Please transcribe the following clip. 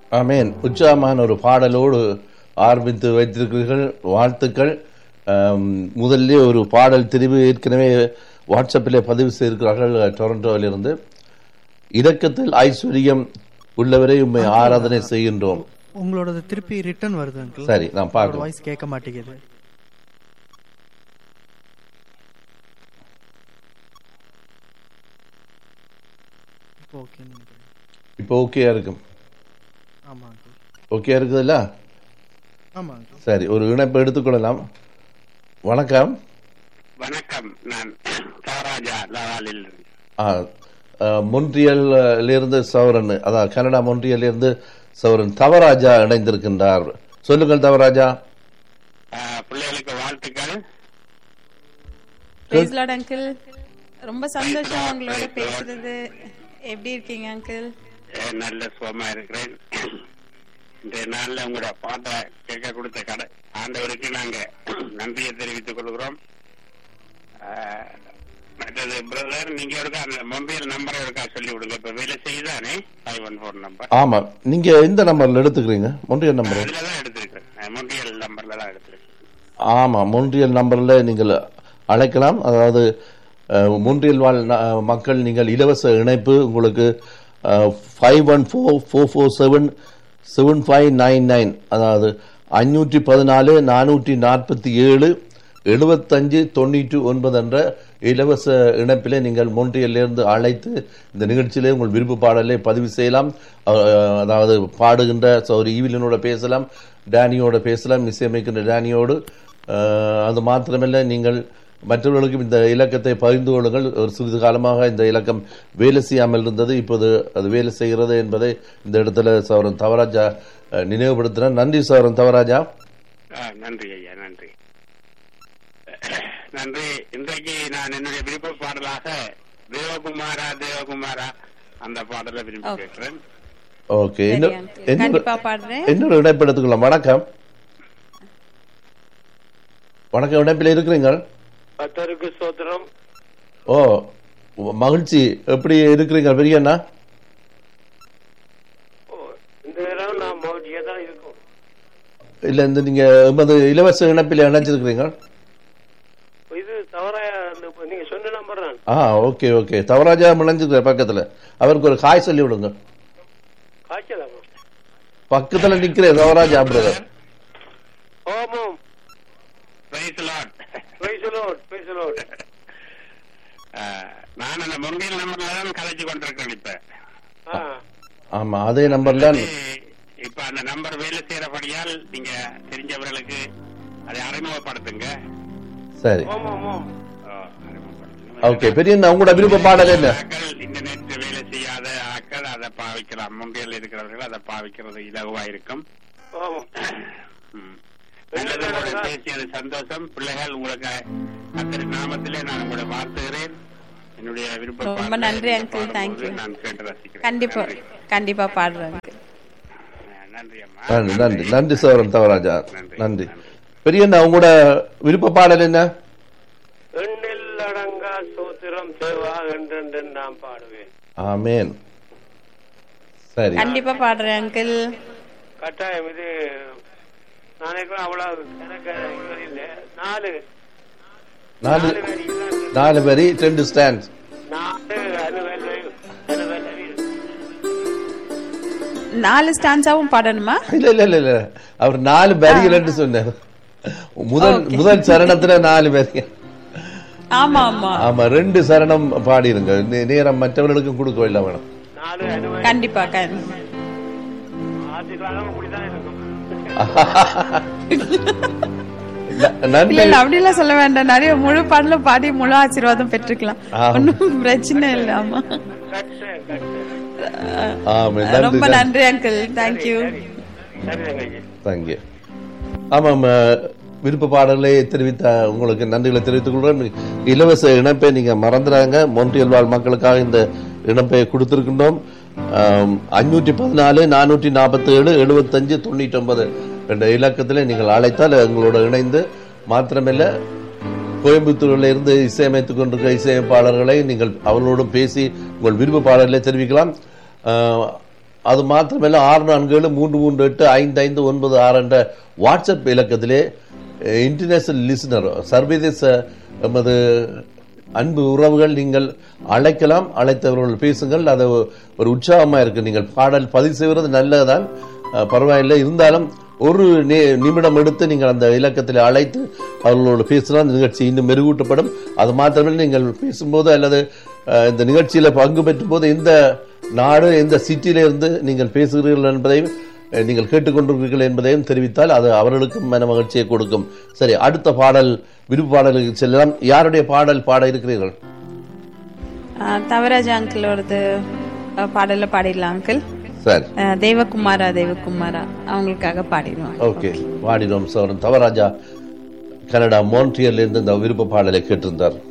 ஆமேன் உற்சாகமான ஒரு பாடலோடு ஆரம்பித்து வைத்திருக்கிறீர்கள் வாழ்த்துக்கள் ஆம், முதல்ல ஒரு பாடல் தெரிவு ஏற்கனவே வாட்ஸ்அப்பில் பதிவு செய்திருக்கிறார்கள் டொரண்டோவிலிருந்து இரக்கத்தில் ஐஸ்வர்யம் உள்ளவரை உண்மை ஆராதனை செய்கின்றோம் உங்களோடது திருப்பி ரிட்டர்ன் வருது அங்கிள் சரி நான் பார்க்கலாம் வாய்ஸ் கேட்க மாட்டேங்குது இப்போ ஓகே இப்போ ஓகேயா இருக்கும் ஆமா அங்கிள் ஓகேயா இருக்குதுல்ல ஆமா அங்கிள் சரி ஒரு இணைப்பு எடுத்துக்கொள்ளலாம் வணக்கம் வணக்கம் நான் தாராஜா லவாலில் இருந்து. ஆ, ஆ, மொன்றியல்ல இருந்து சௌரன் அதான் கனடா மொன்றியல்ல இருந்து சௌரன் தவராஜா இணைந்திருக்கின்றார் சொல்லுங்கள் தவராஜா ஆஹ், பிள்ளைகளுக்கு வாழ்த்துக்கள் பிரைஸ் லார்ட் அங்கிள் ரொம்ப சந்தோஷம் உங்களோட பேசுறது எப்படி இருக்கீங்க அங்கிள் அஹ், நல்ல சுகமா இருக்கிறேன் இந்த நாள்ல உங்களோட பாட்டை கேட்க கொடுத்த கடை ஆண்டவருக்கு நாங்க நன்றியை தெரிவித்துக் கொள்கிறோம் ஆஹ், மற்றது பிரதர் நீங்க இருக்கா அந்த மொபைல் நம்பரை இருக்கா சொல்லி விடுங்க இப்ப வேலை செய்யுதானே ஃபைவ் ஒன் ஃபோர் நம்பர் ஆமா நீங்க எந்த நம்பர்ல எடுத்துக்கிறீங்க மொன்றியல் நம்பர் அதுல தான் எடுத்திருக்கேன் மொபைல் நம்பர்ல தான் எடுத்திருக்கேன் ஆமா மொன்றியல் நம்பர்ல நீங்கள் அழைக்கலாம் அதாவது அஹ், மொன்றியல் வாழ் ந- மக்கள் நீங்கள் இலவச இணைப்பு உங்களுக்கு five one four four four seven seven five nine nine அதாவது அஞ்சூற்றி பதினாலு நானூற்றி நாற்பத்தி ஏழு எழுபத்தஞ்சு தொண்ணூற்றி ஒன்பது என்ற இலவச இணைப்பிலே நீங்கள் மொன்றியலிருந்து அழைத்து இந்த நிகழ்ச்சியிலே உங்கள் விருப்ப பாடலை பதிவு செய்யலாம் அஹ், அதாவது பாடுகின்ற சௌரி ஈவிலனோட பேசலாம் டேனியோட பேசலாம் இசையமைக்கின்ற டேனியோடு அஹ், அது மாத்திரமல்ல நீங்கள் மற்றவர்களுக்கும் இந்த இலக்கத்தை பகிர்ந்து கொள்ளுங்கள் ஒரு சிறிது காலமாக இந்த இலக்கம் வேலை செய்யாமல் இருந்தது இப்போது அது வேலை செய்கிறது என்பதை இந்த இடத்துல சௌரன் தவராஜா அஹ், நினைவுபடுத்தினார் நன்றி சௌரன் தவராஜா ஆ, நன்றி ஐயா நன்றி நன்றி இன்றைக்கு நான் என்னுடைய விருப்ப பாடலாக தேவகுமாரா தேவகுமாரா அந்த பாடலை விரும்பி Okay. கேட்கிறேன் ஓகே சரி, இன்னும் uncle. இன்னொரு- கண்டிப்பா பாடுறேன். இன்னொரு இணைப்பு எடுத்துக்கலாம் வணக்கம் வணக்கம் இணைப்பில் இருக்கிறீங்க கத்தருக்கு சோத்திரம் ஓ மகிழ்ச்சி எப்படி இருக்கிறீங்க பெரியண்ணா ஓ, இந்த நேரம் நான் மோடியா தான் இருக்கும் இல்ல இந்த நீங்க எமது இலவச இணைப்பில் இணைச்சிருக்கிறீங்க இது தவறா நீங்க சொன்ன நம்பர் தான் ஆ ஓகே ஓகே தவராஜா இணைஞ்சிருக்கிற பக்கத்துல அவருக்கு ஒரு காய் சொல்லி விடுங்க காய்ச்சலாமா பக்கத்துல நிக்கிற தவராஜா பிரதர் ஓமம் Praise the Lord. பேசலோட் பேசலோட் ஆ, நான் அந்த மொபைல் நம்பர்ல தான் கலைச்சு கொண்டிருக்கேன் இப்ப ஆ ஆமா அதே நம்பர்ல அது இப்ப அந்த நம்பர் வேலை செய்யறபடியால் நீங்க தெரிஞ்சவர்களுக்கு அதை அறிமுகப்படுத்துங்க சரி ஆ, ஓமம் ஓமம் அறிமுகப்படுத்துங்க. ஓகே பெரியண்ணா உங்களோட விருப்ப பாடல் என்ன ஆக்கள் இன்டர்நெட் வேலை செய்யாத ஆக்கள் அதை பாவிக்கலாம் முன்கையில் இருக்கிறவர்கள் அதை பாவிக்கிறது இலகுவா இருக்கும் ஓமம் ம். நல்லது உங்களோட பேசியது சந்தோஷம் பிள்ளைகள் உங்களுக்கு அத்தனை நாமத்திலே நான் உங்களை வாழ்த்துகிறேன் என்னுடைய விருப்ப ரொம்ப பாடலை நன்றி, நீங்கள் uncle. Thank பாடும்போது you. நான் கேட்டு ரசிக்கிறேன் கண்டிப்பா நன்றி. கண்டிப்பா பாடுறேன் uncle. நன்றி அம்மா நன்றி நன்றி நன்றி சௌரன் தவராஜா நன்றி. நன்றி பெரியண்ணா உங்களோட விருப்ப பாடல் என்ன எண்ணில் அடங்கா சோத்திரம் தேவா என்றென்று நான் பாடுவேன் ஆமேன் சரி கண்டிப்பா பாடுறேன் அங்கிள் கட்டாயம் இது நாளைக்கு அவ்வளவு எனக்கு இது இல்ல நாலு நாலு நாலு வரி தான். நாலு வரி ரெண்டு ஸ்டாண்ட் நாலு அலுவல் அலுவல் நாலு ஸ்டான்ஸாவும் பாடணுமா இல்ல இல்ல இல்ல இல்ல அவர் நாலு வரிகள் சொன்னார் முதல் முதல் சரணத்துல நாலு வரி ஆமா ஆமா ஆமா ரெண்டு சரணம் பாடிருங்க நே- நேரம் மற்றவர்களுக்கும் கொடுக்க இல்லை வேணும் நாலு அலுவல் கண்டிப்பா கண்டிப்பா ஆதி காலம் அப்படிதான் இருக்கும் ந- நன்றி இல்ல இல்ல அப்படி எல்லாம் சொல்ல வேண்டாம் நிறைய முழு பாடலும் பாடி முழு ஆசீர்வாதம் பெற்றுக்கலாம் ஆமா. ஒன்னும் பிரச்சனை இல்ல ஆமா கட்டு கட்டு ஆமா ரொம்ப நன்றி நன்றி அங்கிள் தேங்க்யூ சரி தங்கச்சி தேங்க்யூ ஆமாம் அஹ், விருப்ப பாடலை தெரிவித்த உங்களுக்கு நன்றிகளை தெரிவித்துக் கொள்கிறேன் இலவச இணைப்பை நீங்க மறந்துடாங்க மொன்றியல் வாழ் மக்களுக்காக இந்த இணைப்பை கொடுத்திருக்கின்றோம் அஞ்சூற்றி பதினாலு நானூற்றி நாற்பத்தி ஏழு எழுபத்தஞ்சு தொண்ணூற்றி ஒன்பது என்ற இலக்கத்தில் நீங்கள் அழைத்தால் எங்களோட இணைந்து மாத்திரமில்ல கோயம்புத்தூரில் இருந்து இசையமைத்துக் கொண்டிருக்கிற இசையமைப்பாளர்களை நீங்கள் அவர்களோடும் பேசி உங்கள் விருப்ப பாடலை தெரிவிக்கலாம் அஹ், அது மாத்திரமல்ல ஆறு நான்கு ஏழு மூன்று மூன்று எட்டு ஐந்து ஐந்து ஒன்பது ஆறு என்ற வாட்ஸ்அப் இலக்கத்திலே இன்டர்நேஷனல் லிசனர் சர்வதேச எமது அன்பு உறவுகள் நீங்கள் அழைக்கலாம் அழைத்தவர்கள் பேசுங்கள் அது ஒரு உற்சாகமா இருக்கு நீங்கள் பாடல் பதிவு செய்வது நல்லதுதான் அஹ், பரவாயில்லை இருந்தாலும் ஒரு நி- நிமிடம் எடுத்து நீங்கள் அந்த இலக்கத்தில் அழைத்து அவர்களோடு பேசினால் இந்த நிகழ்ச்சி இன்னும் மெருகூட்டப்படும் அது மாத்திரமல்ல நீங்கள் பேசும்போது அல்லது அஹ், இந்த நிகழ்ச்சியில பங்கு பெற்றும் போது எந்த நாடு எந்த சிட்டியில இருந்து நீங்கள் பேசுகிறீர்கள் என்பதையும் அஹ், நீங்கள் கேட்டுக்கொண்டிருக்கிறீர்கள் என்பதையும் தெரிவித்தால் அது அவர்களுக்கும் மன மகிழ்ச்சியை கொடுக்கும் சரி அடுத்த பாடல் விருப்பு பாடலுக்கு செல்லலாம் யாருடைய பாடல் பாட இருக்கிறீர்கள் ஆ, தவராஜ் அங்கிளோடது ஆ, பாடல பாடிடலாம் அங்கிள் சரி ஆ, தேவகுமாரா தேவகுமாரா அவங்களுக்காக பாடிடுவாங்க ஓகே பாடினோம் சோரன் தவராஜா கனடா மோன்ட்ரியல்ல இருந்து இந்த விருப்ப பாடலை கேட்டிருந்தார்